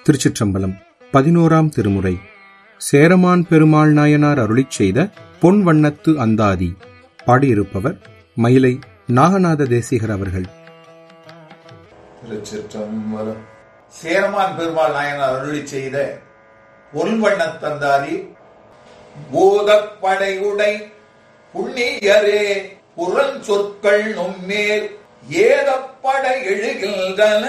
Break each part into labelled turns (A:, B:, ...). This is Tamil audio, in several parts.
A: திருச்சிற்றம்பலம் பதினோராம் திருமுறை சேரமான் பெருமாள் நாயனார் அருளிச் செய்த பொன் வண்ணத்து அந்தாதி பாடியிருப்பவர் மயிலை நாகநாத தேசிகர் அவர்கள்
B: திருச்சிற்றம்பலம் சேரமான் பெருமாள் நாயனார் அருளி செய்த பொன்வண்ணத் தந்தாரி பூதப்படையுடை புண்ணியரே புறஞ்சொற்கள் நும்மேல் ஏதப்பட எழுகின்றன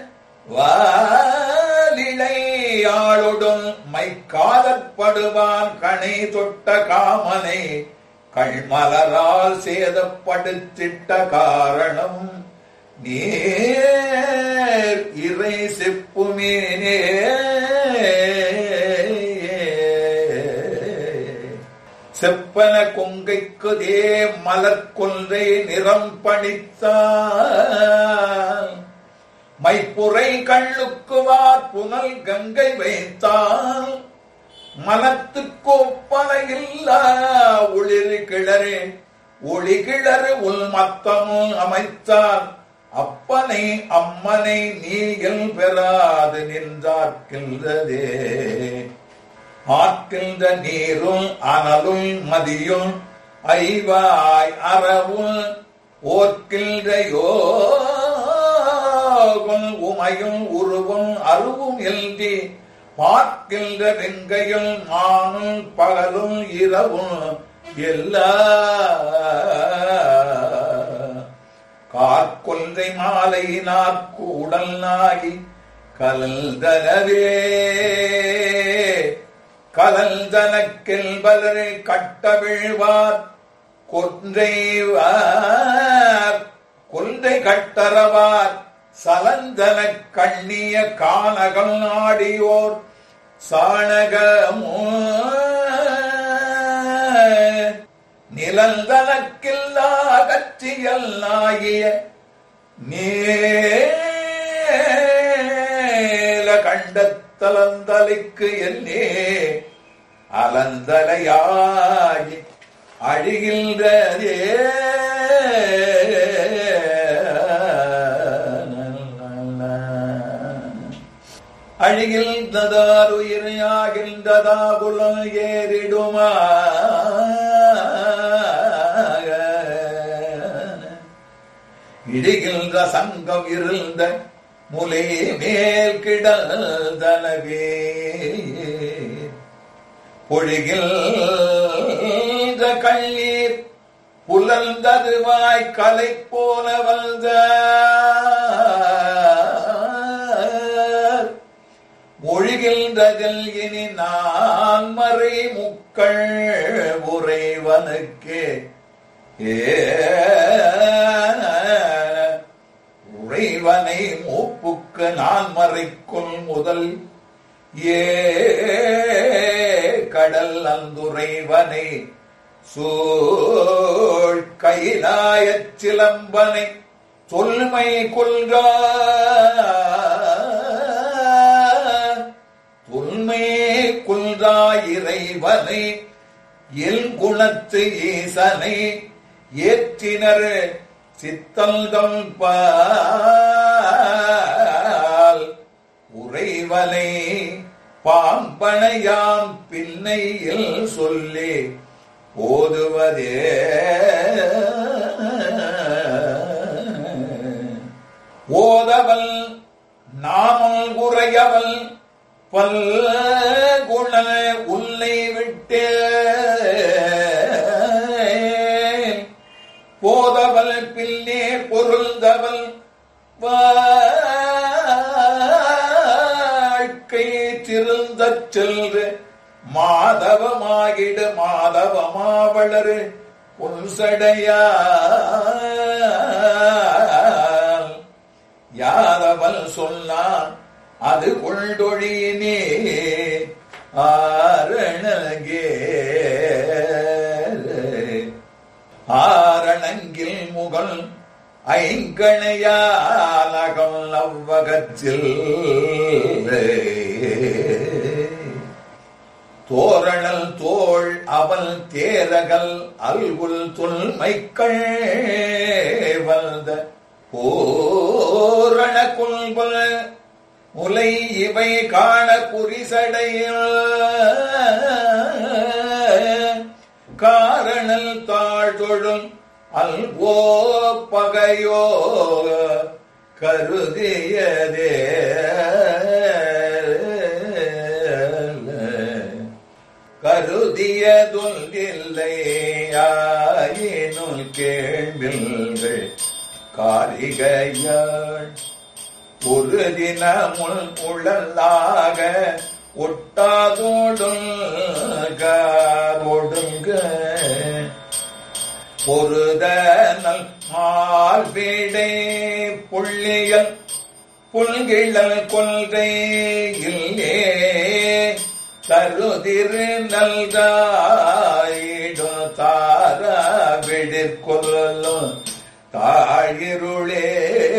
B: வாலிலை ஆளுடன் மைக்காதப்படுவான் கணை தொட்ட காமனை கண்மலரால் சேதப்படுத்திட்ட காரணம் நேர் இறை செப்புமேனே செப்பன கொங்கைக்கு தே மலர்கொன்றை நிறம் பணித்தான் மைப்புரை கண்ணுக்குவார் புனல் கங்கை வைத்தான் மனத்துக்கு ஒப்பனையில்லா ஒளிர் கிளறே ஒளி கிளறு உள் மத்தமும் அமைத்தான் அப்பனை அம்மனை நீயில் பெறாது நின்றார்க்கின்றதே ஆக்கின்ற நீரும் அனலும் மதியும் ஐவாய் அறவும் ஓர்க்கின்ற யோகம் உமையும் உருவும் அருவும் எழுதி பார்க்கின்ற வெங்கையும் மானும் பகலும் இரவும் எல்லா காற்கொன்றை மாலையினார் கூடல் நாகி கலந்தனவே கலந்தனக்கில் பலரை கட்டவிழ்வார் கொன்றைவார் கொன்றை கட்டறவார் சலந்தன கண்ணிய கானகம் நாடியோர் சாணகமோ நிலந்தனக்கில்லா கட்சியல் நாகிய நீல கண்டத்தலந்தலைக்கு என்னே அலந்தலையாகி அழிகின்றதே அழிகின்றதார் உயிரையாகின்றதா புலம் ஏறிடுமா இடிகின்ற சங்கம் இருந்த முலே மேல் கிடந்தனவே பொழிகின்ற கண்ணீர் புலந்ததுவாய் கலை போல வந்த மொழிகின்றதில் இனி நான் மறை முக்கள் உறைவனுக்கே ஏ உறைவனை மூப்புக்கு நான் மறைக்குள் முதல் ஏ கடல் அந்துரைவனை சூழ் கைலாயச் சிலம்பனை சொல்மை கொள்கா தொல்மை கொள்கா இறைவனை எல் குணத்து ஈசனை ஏற்றினர் சித்தல்கள் பால் உறைவனை பாம்பனையாம் பின்னையில் சொல்லி ஓதுவதே ஓதவல் நாமல் உரையவல் பல் குண உன்னை விட்டு போதவல் பின்னே பொருள்தவல் வாழ்க்கை திருந்த செல்று மாதவமாகிடு மாதவமாவளரு புன்சடையா யாதவல் சொன்னான் அது கொண்டொழியினே ஆரணகே ஆரணங்கில் முகல் ஐங்கணையாலகம் நவ்வகத்தில் தோரணல் தோள் அவள் தேரகல் அல்குல் தொல்மைக்கள் வந்த பூரண குல்புல முலை இவை காண புரிசடையில் காரணல் தாழ்தொழும் அல்வோ பகையோ கருதியதே கருதியதொன்றில்லையாயினுள் கேள்வில்கள் காரிகையாள் ஒரு தினமுள் உழலாக ஒட்டாதோடுங்க ஒடுங்க பொருதனல் மால்விடை புள்ளியல் புல்கிழல் கொள்கை இல்லே தருதிரு நல்காயிடு தார விடிற்கொள்ளும் தாழிருளே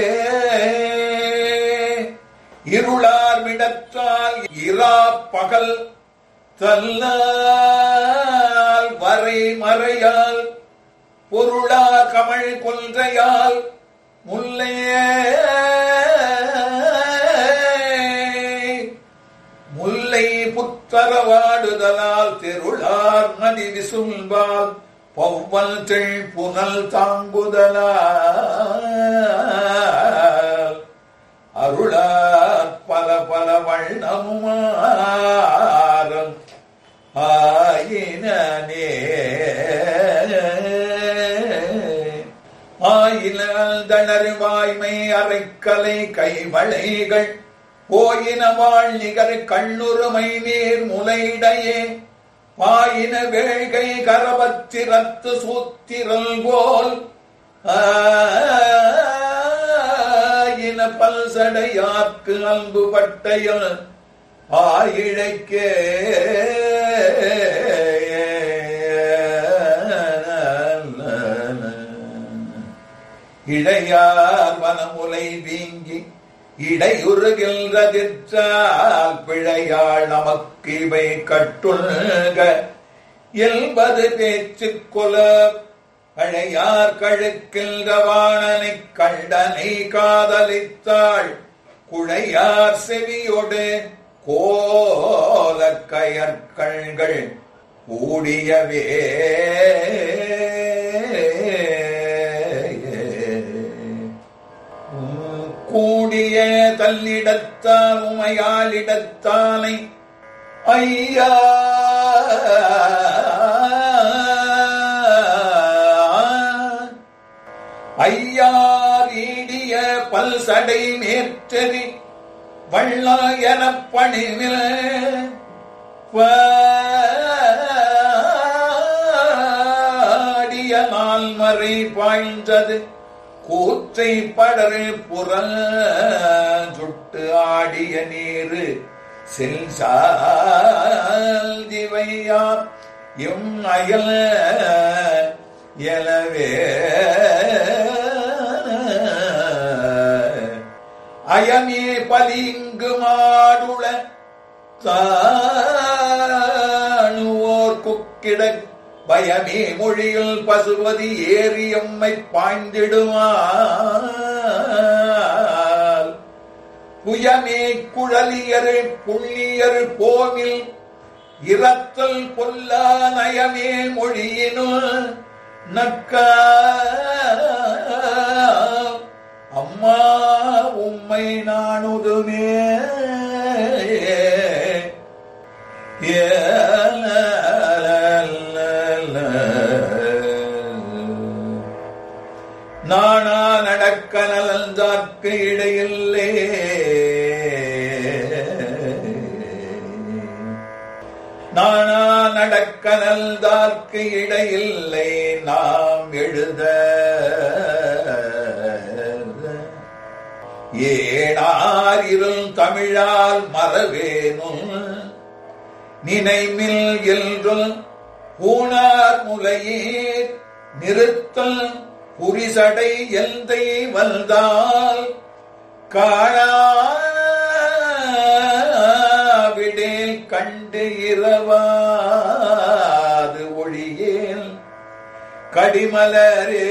B: இருளார் விடத்தால் இரா பகல் தல்லால் வரை மறையால் பொருளா கமழ் கொன்றையால் முல்லைய முல்லை புத்தரவாடுதலால் தெருளார் நதி விசும்பால் பௌவல் தெள் புனல் தாங்குதலால் அருளார் பல பல வண்ணமுமாறும் ஆயினே ஆயினால் தணறு வாய்மை அரைக்கலை கைவளைகள் போயின வாழ் நிகர் கண்ணுறுமை நீர் முலைடையே பாயின வேள்கை கரபத்திரத்து சூத்திரல் போல் ஆயின பல்சடையாக்கு அன்பு பட்டையில் ஆயிழைக்கே இடையார் வனமுலை வீங்கி இடையுறுகின்றதிற்றால் பிழையாள் நமக்கு இவை கட்டுள்க என்பது பேச்சு கொல பழையார் கழுக்கின்ற வாணனை கண்டனை காதலித்தாள் குழையார் செவியொடு கோல கயற்கண்கள் கூடியவே கூடிய தல்லிடத்தால் உமையாலிடத்தானை ஐயா ஐயாரீடிய பல்சடை மேற்றறி வள்ளா எனப் பணிவில் பாடிய நால்மறை பாய்ந்தது கூற்றை படரு புற சுட்டு ஆடிய நீரு செல்சால் திவையார் எம் அயல எலவே அயமே பலிங்கு மாடுள தாணுவோர் குக்கிட பயமே மொழியில் பசுபதி ஏறி எம்மை பாய்ந்திடுவார் புயமே குழலியரு புள்ளியரு போமில் இரத்தல் பொல்லா நயமே மொழியினுள் நக்க அம்மா உம்மை நானுதுமே நானா நடக்க நலந்தார்க்கு இடையில்லே நானா நடக்க நல்தார்க்கு இடையில்லை நாம் எழுத ஏனார் இருள் தமிழால் மறவேனும் நினைமில் என்றும் பூனார் முலையீர் நிறுத்தல் புரிசடை எந்தை வந்தால் காணாவிடேல் கண்டு இரவாது ஒழியேல் கடிமலரே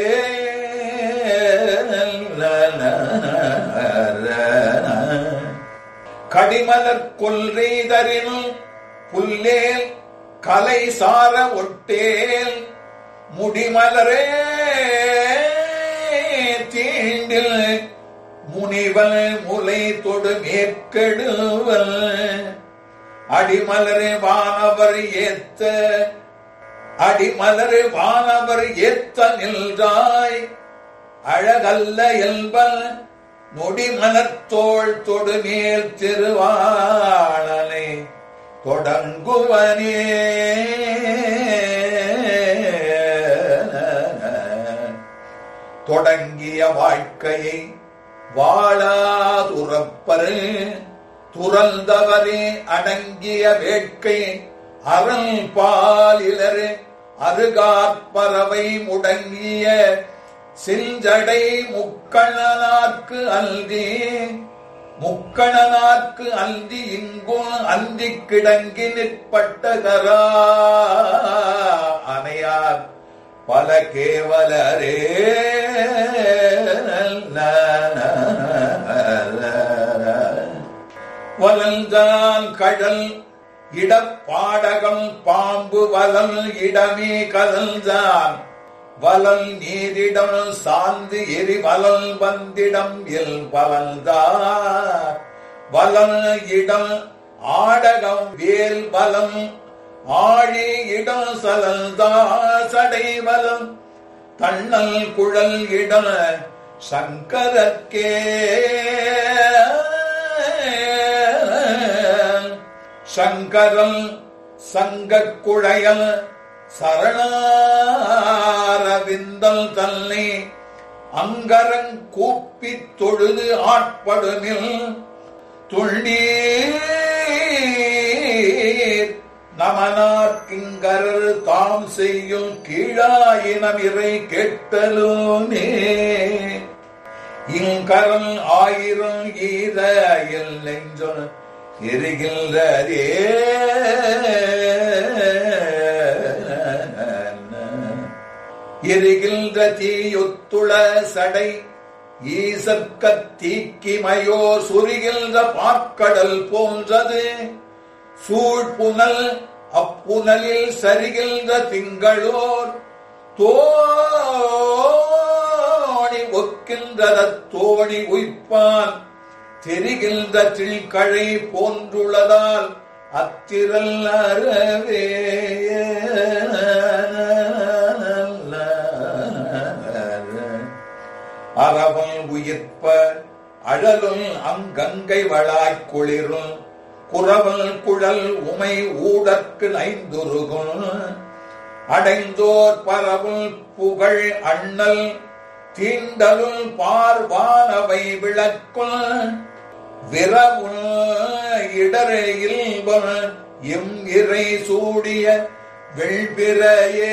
B: கடிமலர் கொல்றைதரில் புல்லேல் கலை சார ஒட்டேல் முடிமலரே தீண்டில் முனிவல் முலை தொடு மேற்கெடுவல் அடிமலரே வானவர் ஏத்த அடிமலரே வானவர் ஏத்த நின்றாய் அழகல்ல என்பல் நொடிமலத்தோள் தொடுமேல் திருவாளனை தொடங்குவனே தொடங்கிய வாழ்க்கையை வாழாதுறப்பரு துறந்தவரே அடங்கிய வேட்கை அரண் பாலிலரு அருகாற்பறவை முடங்கிய செஞ்சடை முக்கணனார்க்கு அல்தி முக்கணனார்க்கு அந்தி இங்கும் அந்தி கிடங்கி நிற்பட்டகரா அணையார் பல கேவலரே வலந்தால் கடல் இடப்பாடகம் பாம்பு வலல் இடமே கலந்தான் வலல் நீரிடம் சார்ந்து எரி வலல் வந்திடம் எல் பலந்தார் வலல் இடம் ஆடகம் வேல் பலம் ஆழி இடம் சலந்தா சடை வலம் தண்ணல் குழல் இடம் சங்கரக்கே சங்கரல் சங்கக் குழையல் சரணாரவிந்தல் தன்னை அங்கரங் கூப்பித் தொழுது ஆட்படுமில் துள்ளீர் நமனார் கிங்கரர் தாம் செய்யும் கீழாயினமிரை கேட்டலோனே இங்கரல் ஆயிரம் ஈர எல் நெஞ்சொல் எரிகின்றதே எரிகின்ற தீயொத்துள சடை ஈசற்க தீக்கிமையோ சுரிகின்ற பாக்கடல் போன்றது சூழ்புனல் அப்புனலில் சரிகின்ற திங்களோர் தோணி ஒக்கின்றத தோணி உய்ப்பான் தெரிகின்ற திழ்கழை போன்றுள்ளதால் அத்திரல் அறவே அறவல் உயிர்ப்ப அழலுள் அங்கங்கை வளாய்க் குளிரும் குறவல் குழல் உமை ஊடற்கு நைந்துருகும் அடைந்தோர் பரவுள் புகழ் அண்ணல் தீண்டலுள் பார்வானவை விளக்குள் விரவுள் இடரையில் எம் இறை சூடிய வெள்பிறையே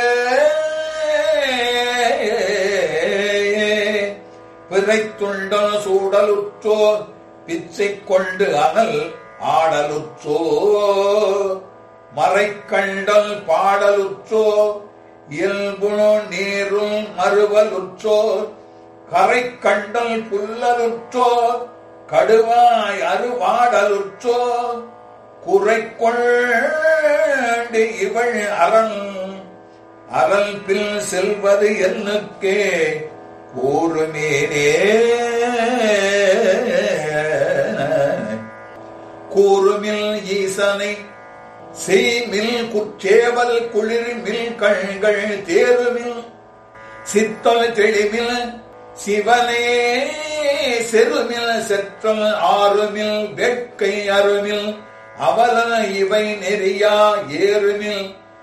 B: பிறைத்துண்ட சூடலுற்றோ பிச்சை கொண்டு அனல் ஆடலுற்றோ மறைக்கண்டல் பாடலுற்றோ இயல்புணோ நீரும் மறுவலுற்றோ கரை கண்டல் புல்லலுற்றோ கடுவாய் அருவாடலுற்றோ குறை கொண்டு இவள் அரண் அரண் பில் செல்வது என்னுக்கே கூறுமேனே கூறுமில் ஈசனை செய்மில் குற்றேவல் குளிர்மில் கண்கள் தேருமில் சித்தல் தெளிமில் சிவனே செருமில் செற்றல் ஆறுமில் வேட்கை அருமில் அவலன இவை நெறியா ஏறுமில்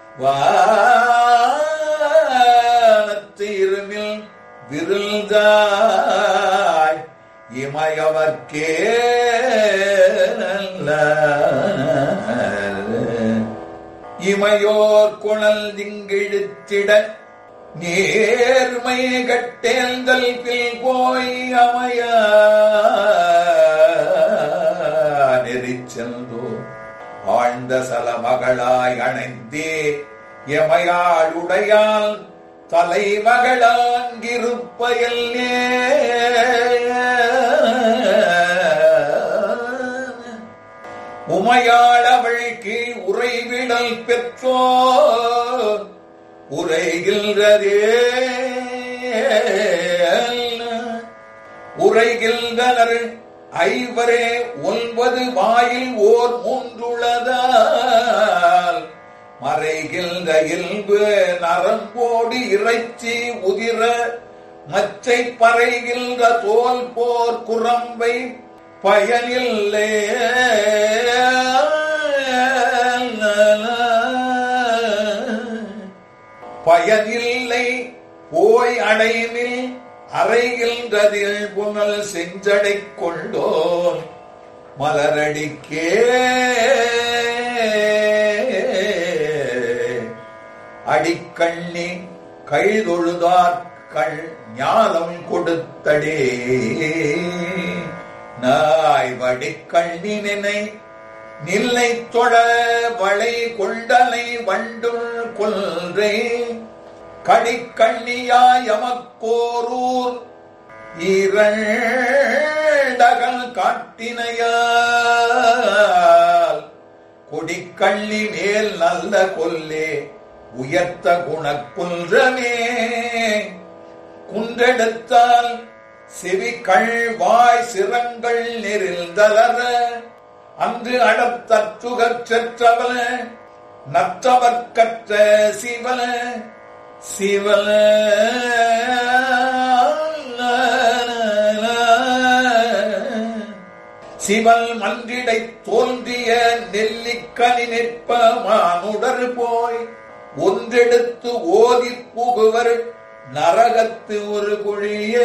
B: வானத்து இருமில் விருந்தாய் இமயவர்க்கே இமையோர் குணல் திங்கிழுத்திட நேர்மை கட்டேந்தல் பில் போய் அமைய நெறிச்சென்றோ ஆழ்ந்த சல மகளாய் அணைந்தே எமையாளுடையால் தலைமகளாங்கிருப்பயல்லே உமையாளவள் கீழ் உறைவிடல் பெற்றோ உரைகின்றதே உரைகின்றனர் ஐவரே ஒன்பது வாயில் ஓர் மூன்றுளதால் மறைகின்ற இல்பு நரம்போடு இறைச்சி உதிர மச்சை பறைகின்ற தோல் போர் குரம்பை பயனில்லை பயனில்லை போய் அடைமில் அறைகின்றதில் புனல் செஞ்சடை கொண்டோன் மலரடிக்கே அடிக்கண்ணி கைதொழுதார் கள் ஞானம் கொடுத்தடே நாய் வடிக்கண்ணினை நில்லை தொழ வளை கொண்டலை வண்டுள் கொல்றே கடிக்கண்ணியாய் எமக்கோரூர் இரண்டகல் காட்டினையால் கொடிக்கள்ளி மேல் நல்ல கொல்லே உயர்த்த குணக்குன்றமே குன்றெடுத்தால் செவி வாய் சிரங்கள் நெறில்தலர அன்று அடத்தற்றுகச் செற்றவல நற்றவர்க்கற்ற சிவல சிவல சிவல் மன்றிடை தோன்றிய நெல்லிக்கனி நிற்ப மானுடர் போய் ஒன்றெடுத்து ஓதி புகுவர் நரகத்து ஒரு குழிய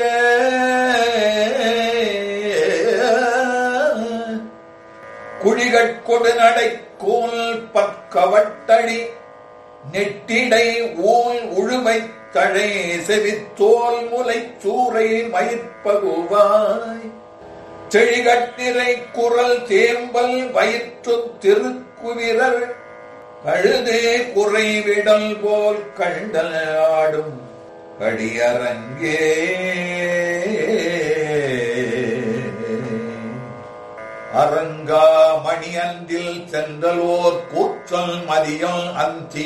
B: குழிகட்கொடு நடை கோல் பக்கவட்டடி நெட்டிடை ஊல் உழுவை தழை செவித்தோல் முலை சூறை மயிர்ப்பகுவாய் செழிகட்டிரை குரல் தேம்பல் வயிற்று திருக்குவிரர் கழுதே குறைவிடல் போல் கண்டல் ஆடும் கடியரங்கே அரங்கா மணியந்தில் சென்றலோர் கூற்றல் மதியம் அந்தி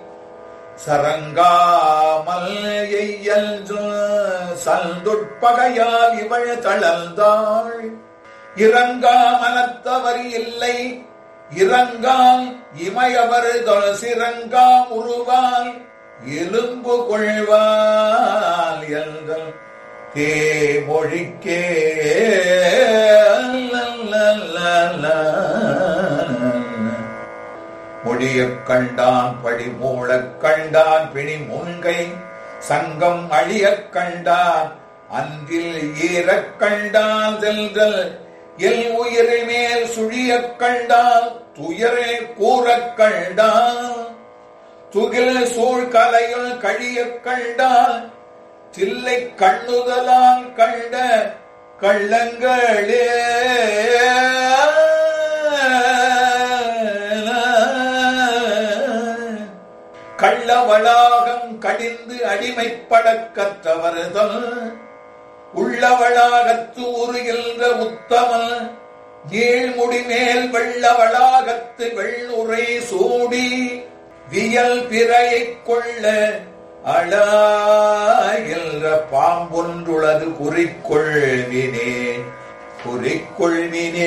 B: சரங்காமல் எய்யல் சல்துட்பகையால் இவள் தளர்ந்தாள் இறங்கா மனத்தவர் இல்லை இறங்காம் இமையவர் சிறங்காம் உருவால் எலும்பு கொள்வால் எங்கள் தேமொழிக்கே மொழியக் கண்டான் படி மூழக் கண்டான் பிணி முன்கை சங்கம் அழியக் கண்டான் அன்றில் ஈரக் கண்டான் செல்தல் எல் உயிரில் மேல் சுழியக் கண்டான் துயரே கூறக் கண்டான் துகில் சூழ் கலையுள் கழியக் கண்டான் தில்லை கண்ணுதலால் கண்ட கள்ளங்களே கள்ளவளாகம் கடிந்து அடிமைப்படக் கற்றவர்தல் உள்ளவளாகத்து உருகின்ற உத்தமன் நீழ்முடி மேல் வெள்ளவளாகத்து வெள்ளுரை சூடி வியல் பிறையைக் கொள்ள அழாகின்ற பாம்பொன்றுளது குறிக்கொள்வினே குறிக்கொள்வினே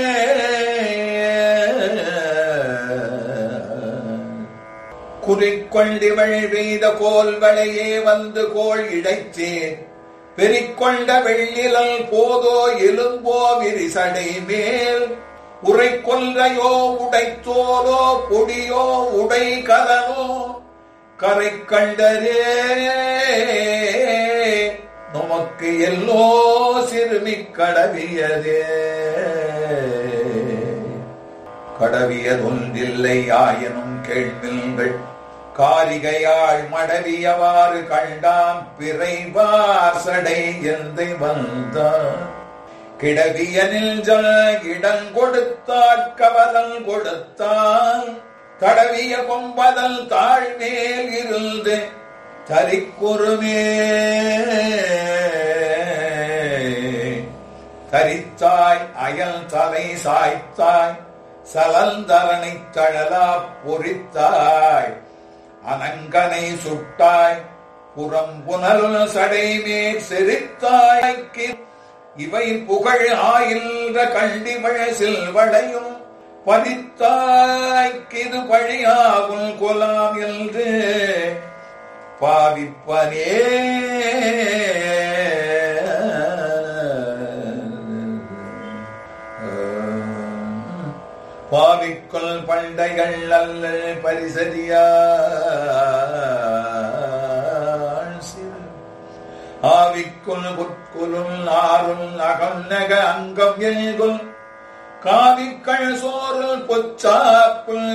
B: குறிக்கொண்டிவள் வெய்த கோல்வளையே வந்து கோள் இடைத்தேன் பெரிக்கொண்ட வெள்ளிலல் போதோ எலும்போ விரிசடை மேல் உரை கொல்றையோ உடைத்தோலோ பொடியோ உடை கலனோ கரை கண்டரே நமக்கு எல்லோ சிறுமி கடவியதே கடவியதொன்றில்லை ஆயனும் கேள்வில்கள் காரிகையாள் மடவியவாறு கண்டான் பிறைவாசடை எந்தை வந்தான் கிடவியனில் ஜல இடம் கொடுத்தாற் கவலம் கொடுத்தான் தடவிய கொம்பதல் தாழ்மேல் இருந்து தரிக்குறுமே தரித்தாய் அயல் தலை சாய்த்தாய் சலந்தரனை தழலா பொறித்தாய் அனங்கனை சுட்டாய் புறம் புனல் சடைமேற் செறித்தாய்க்கு இவை புகழ் ஆயின்ற கண்டிமழ சில்வளையும் பதித்தாய்க்கிது பழியாகும் கொலாம் என்று பாவிப்பனே பாவிக்குள் பண்டைகள் அல்ல பரிசதியா ஆவிக்குள் புற்குலுள் ஆறுள் அகநக அங்கம் எல்குல் காவிக்கள் சோறுல் பொச்சாப்புள்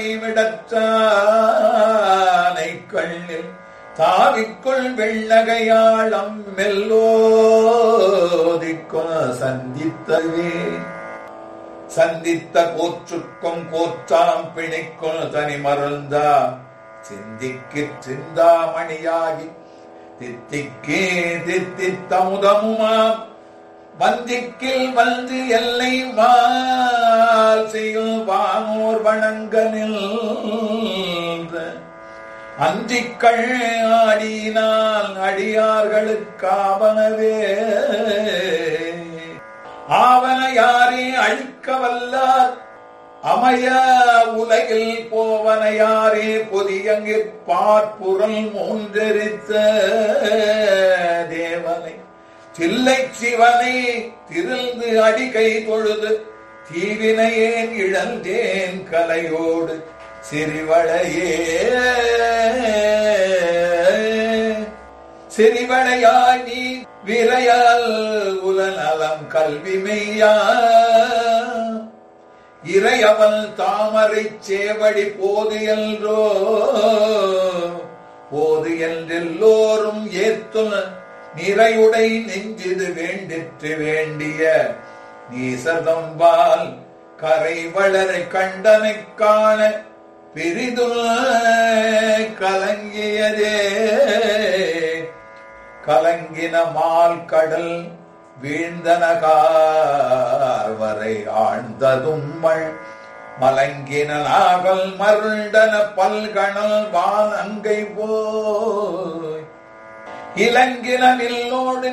B: கரைவிடற்றானை கண்ணில் தாவிக்குள் வெள்ளகையாளம் மெல்லோதிக்குள் சந்தித்தவே சந்தித்த கூற்றுக்கும் கூற்றாம் பிணிக்குள் தனி மருந்தா சிந்திக்கு சிந்தாமணியாகி தித்திக்கே தித்தித்தமுதமுமாம் வந்திக்கில் வந்து எல்லை வால் செய்யும் வானோர் வணங்கனில் அஞ்சிக்கள் ஆடினால் அடியார்களுக்காவனவே ஆவன யாரே அழிக்க வல்லார் அமைய உலகில் போவன யாரே பொதியங்கிற் பார்ப்புறம் மூன்றெரித்த தேவனை தில்லை சிவனை திருந்து அடிகை தொழுது தீவினையேன் இழந்தேன் கலையோடு சிறிவளையே சிறிவளையாய் நீ விரையால் உலநலம் கல்வி மெய்யா இறையவன் தாமரை சேவடி போது என்றோ போது என்றெல்லோரும் ஏத்துன நிறையுடை நெஞ்சிது வேண்டிற்று வேண்டிய நீசதம்பால் கரை வளர கண்டனை காண பெரிதும் கலங்கியதே கலங்கின மால் கடல் வீழ்ந்தனகார் வரை ஆழ்ந்ததும் மள் மலங்கின நாகல் மருண்டன பல்கணல் வான் அங்கை போய் இலங்கின மில்லோடு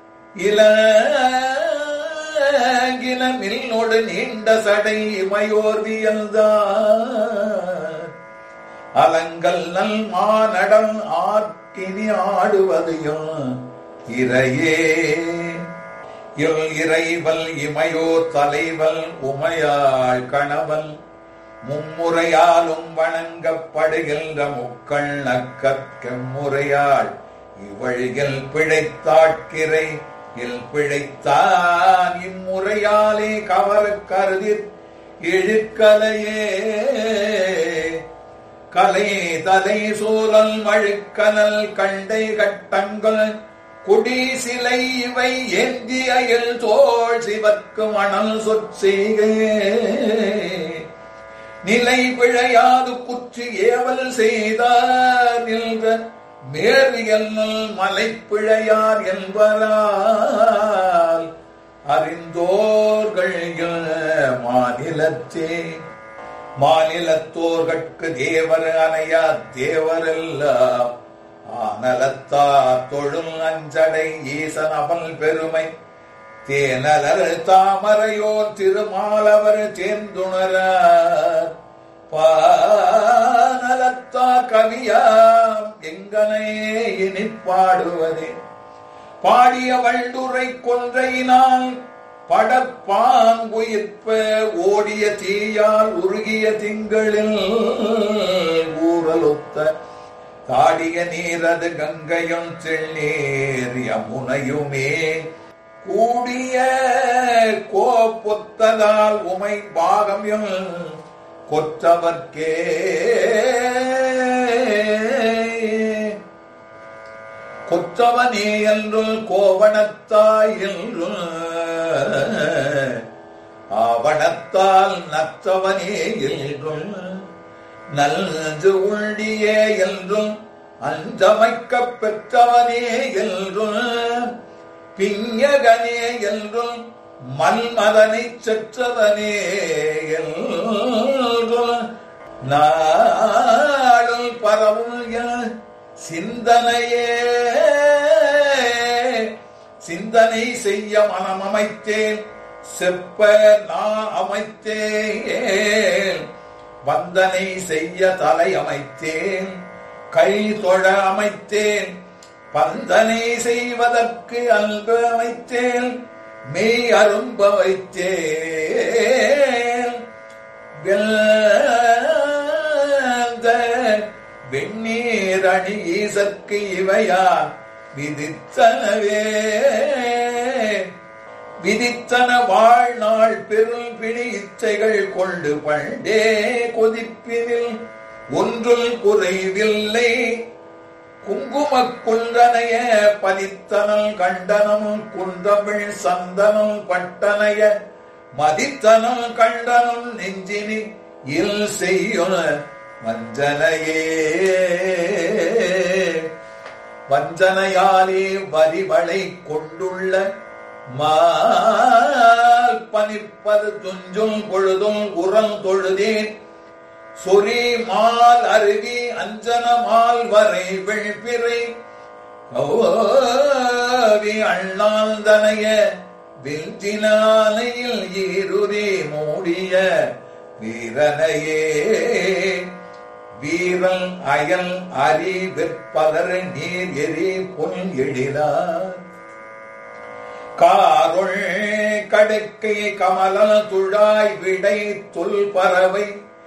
B: இலங்கின மில்லோடு நீண்ட சடை இமையோர்வியல்தான் அலங்கல் நல் மானடம் ஆக்கினி ஆடுவதையும் இறையே இல் இறைவல் இமையோ தலைவல் உமையாள் கணவல் மும்முறையாலும் வணங்கப்படுகின்ற முக்கள் நக்கற்கெம்முறையாள் இவழிகள் பிழைத்தாட்கிறை இல் பிழைத்தான் இம்முறையாலே கவர கருதிற் இழுக்கலையே கலை தலை சூழல் மழுக்கனல் கண்டை கட்டங்கள் குடி சிலை இவை ஏந்தி அயல் தோள் சிவக்கு மணல் சொற்செய்கையே நிலை பிழையாது குற்றி ஏவல் செய்தார் நின்ற மேறியல் மலை பிழையார் என்பரால் அறிந்தோர்கள் மாநிலத்தே மாநிலத்தோர்கட்கு தேவர் அணையா தேவரெல்லாம் ஆனலத்தார் தொழும் அஞ்சடை ஈசன் அவல் பெருமை தேனலர் தாமரையோர் திருமாலவர் தேர்ந்துணரார் பானலத்தார் கவியாம் எங்கனே இனி பாடுவதே பாடிய வள்ளுரை கொன்றையினால் படப்பாங்குயிர்ப்ப ஓடிய தீயால் உருகிய திங்களில் ஊரலொத்த தாடிய நீரது கங்கையும் செந்நீர் யமுனையுமே கூடிய கோப்புத்ததால் உமை பாகமியும் கொற்றவர்க்கே கொற்றவனே என்றும் கோவணத்தாய் என்றும் ஆவணத்தால் நற்றவனே என்றும் நல்கு உள்ளியே என்றும் அஞ்சமைக்கப் பெற்றவனே என்றும் பிஞகனே என்றும் மன்மதனை செற்றவனே நாளும் பரவும் என் சிந்தனையே சிந்தனை செய்ய மனம் அமைத்தேன் செப்ப நான் அமைத்தேன் வந்தனை செய்ய தலை அமைத்தேன் கை தொழ அமைத்தேன் பந்தனை செய்வதற்கு அன்பு அமைத்தேன் மெய் அரும்ப வைத்தேன் வெல்த வெந்நீர் அணி ஈசற்கு இவையா விதித்தனவே விதித்தன வாழ்நாள் பெருள் பிடி இச்சைகள் கொண்டு பண்டே கொதிப்பினில் ஒன்றுல் குறைவில்லை குங்குமக் குன்றனைய பதித்தனல் கண்டனம் குன்றமிழ் சந்தனம் பட்டனைய மதித்தனம் கண்டனம் நெஞ்சினி இல் செய்யும் வஞ்சனையே வஞ்சனையாலே வரிவளை கொண்டுள்ள மால் பனிப்பது துஞ்சும் பொழுதும் உரம் தொழுதேன் சொரி மால் அருவி அஞ்சன மால் வரை வெள்பிறை கௌவி அண்ணாந்தனைய வெஞ்சினாலையில் ஈருரே மூடிய வீரனையே வீரல் அயல் அரி வெற்பதர் நீர் எரி பொன் எழிலார் காருள் கடுக்கை கமலல் துழாய் விடை தொல் பறவை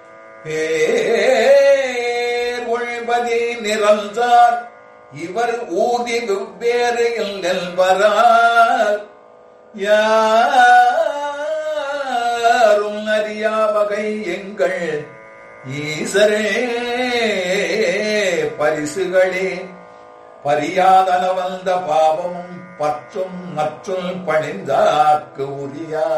B: பேர் ஒழ்பதி நிறந்தார் இவர் ஊதி வெவ்வேறு நெல்வரார் யாரும் அறியா வகை எங்கள் ஈசரே பரிசுகளே பரியாதன வந்த பாவமும் பற்றும் மற்றும் பணிந்தார்க்கு உரியா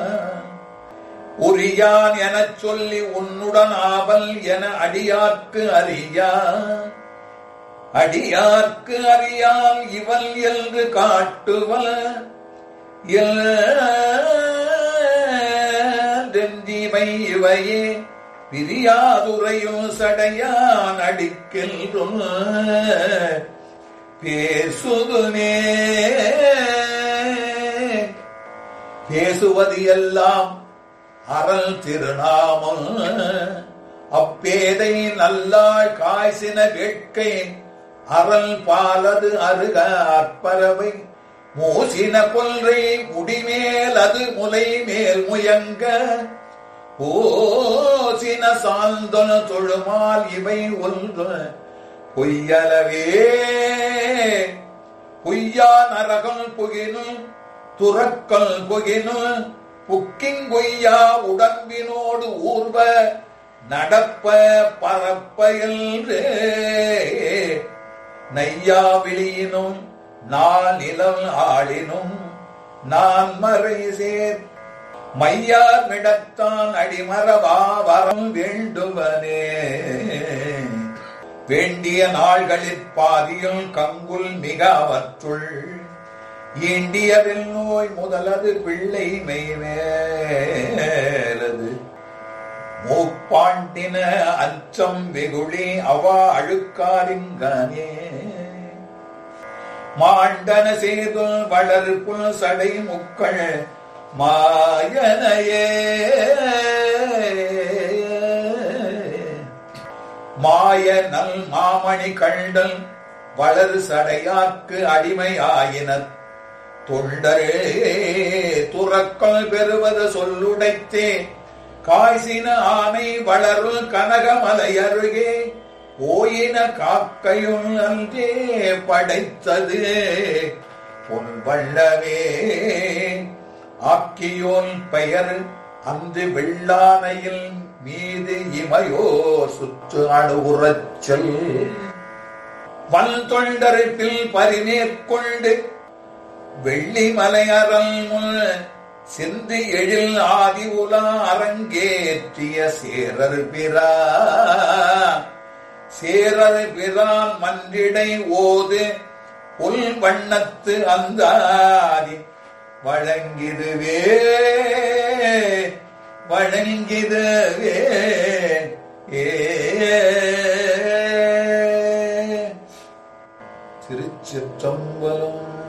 B: உரியான் எனச் சொல்லி உன்னுடன் ஆவல் என அடியார்க்கு அறியா அடியார்க்கு அறியால் இவள் என்று காட்டுவல் என்றிவை இவையே பிரியாதுரையும் சடையான் அடிக்கின்றும் பேசுதுமே பேசுவது எல்லாம் அறல் திருநாமம் அப்பேதை நல்லாள் காய்ச்சின வேட்கை அறல் பாலது அருக அற்பறவை மூசின கொன்றை முடிமேல் அது முலை மேல் முயங்க ஓசின சாந்தன தொழுமால் இவை ஒன்று பொய்யலவே பொய்யா நரகம் புகினும் துறக்கல் புகினும் புக்கிங்கொய்யா உடம்பினோடு ஊர்வ நடப்ப பரப்ப என்று நையாவிழியினும் நான் நிலம் ஆளினும் நான் மறை சேர் மையார் விடத்தான் அடிமரவா வரம் வேண்டுவனே வேண்டிய நாள்களில் பாதியும் கங்குல் மிக அவற்றுள் ஈண்டியவில் நோய் முதலது பிள்ளை மெய்வேலது மூப்பாண்டின அச்சம் வெகுளி அவா அழுக்காரிங்கனே மாண்டன சேதுல் வளர்ப்புல் சடை முக்கள் மாயனையே மாய நல் மாமணி கண்டல் வளர் சடையாக்கு அடிமையாயின தொண்டரே துறக்கல் பெறுவது சொல்லுடைத்தே காய்சின ஆனை வளருள் கனகமலை அருகே ஓயின காக்கையும் அன்றே படைத்தது பொன் வள்ளவே ஆக்கியோன் பெயர் அன்று வெள்ளானையில் மீது இமையோ சுற்று அணுகுறச்சல் வன் தொண்டரிப்பில் பரிமேற்கொண்டு வெள்ளிமலையரல் முன் சிந்து எழில் ஆதி உலா அரங்கேற்றிய சேரர் பிரா சேரர் பிரான் மன்றிடை ஓது உள் வண்ணத்து அந்தாதி வழங்கிதுவே வழங்கிதுவே ஏ திருச்சிற்றம்பலம்